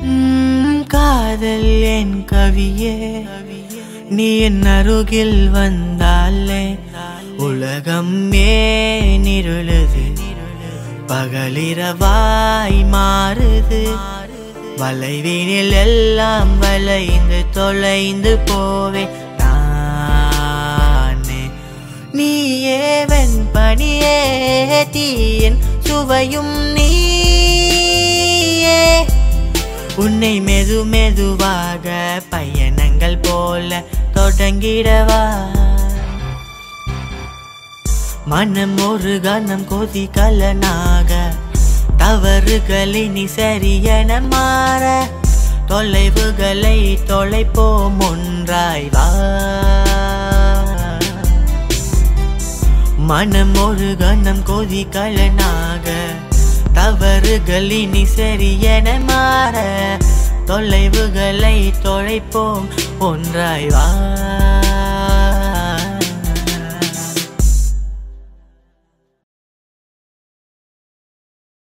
உம், காதல் என் கவியே நீ என் அருகில் வந்தாலே உலகம் ஏன் இருளுது பகலிரவாய் மாறுது வளைவினில் எல்லாம் வளைந்து தொலைந்து போவே நானே நீயே வெண்பனியே தீயின் சுவையும் நீயே உன்னை மெது மெதுவாக பயணங்கள் போல தொடங்கிடவா மனம் ஒரு கணம் கொதிகலனாக தவறுகளினி சரியென மாற தொலைவுகளை தொலைப்போம் ஒன்றாய் வா மனம் ஒரு கணம் கொதிகலனாக தவறுகளினி சரியென மாற தொலைவுகளை தொலைப்போம் ஒன்றாய் வா